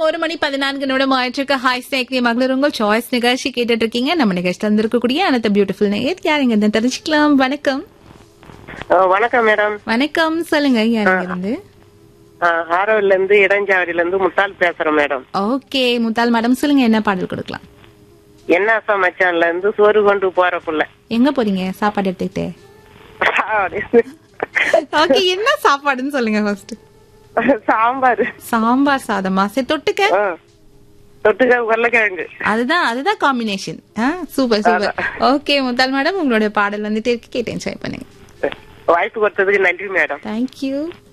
ஒரு மணி பதினான்கு நிமிடம் ஆயிட்டு ஹாய் ஸ்நேக்ரி மகளிர் உங்கள் சாய்ஸ் நிகழ்ச்சி கேட்டுட்டு இருக்கீங்க நம்ம நிகழ்ச்சி தந்திருக்கக்கூடிய அனைத்து பியூட்டிஃபுல் நேர் யாருங்க இருந்து தெரிஞ்சுக்கலாம் வணக்கம் ஆ, வணக்கம் மேடம் வணக்கம் சொல்லுங்க யாருங்க இருந்து ஆரோவில இருந்து இடஞ்சாவடியில இருந்து முட்டாள் பேசுறேன் மேடம் ஓகே முத்தால் மேடம் சொல்லுங்க என்ன பாடல் கொடுக்கலாம் என்னாசா மச்சான்ல இருந்து சோறு கொண்டு போற புள்ள எங்க போறீங்க சாப்பாடு எடுத்துக்கிட்டு ஓகே என்ன சாப்பாடுன்னு சொல்லுங்க ஃபர்ஸ்ட் சாம்பார் சாம்பார் சாதமா சரி தொட்டுக்க ஆ. தொட்டுக்க உருளைக்கிழங்கு அதுதான் அதுதான் காம்பினேஷன் சூப்பர் சூப்பர் ஓகே முத்தால் மேடம் உங்களுடைய பாடல் வந்துட்டு இருக்கு கேட்டு என்ஜாய் பண்ணுங்க வாய்ப்பு கொடுத்ததுக்கு நன்றி மேடம் தேங்க்யூ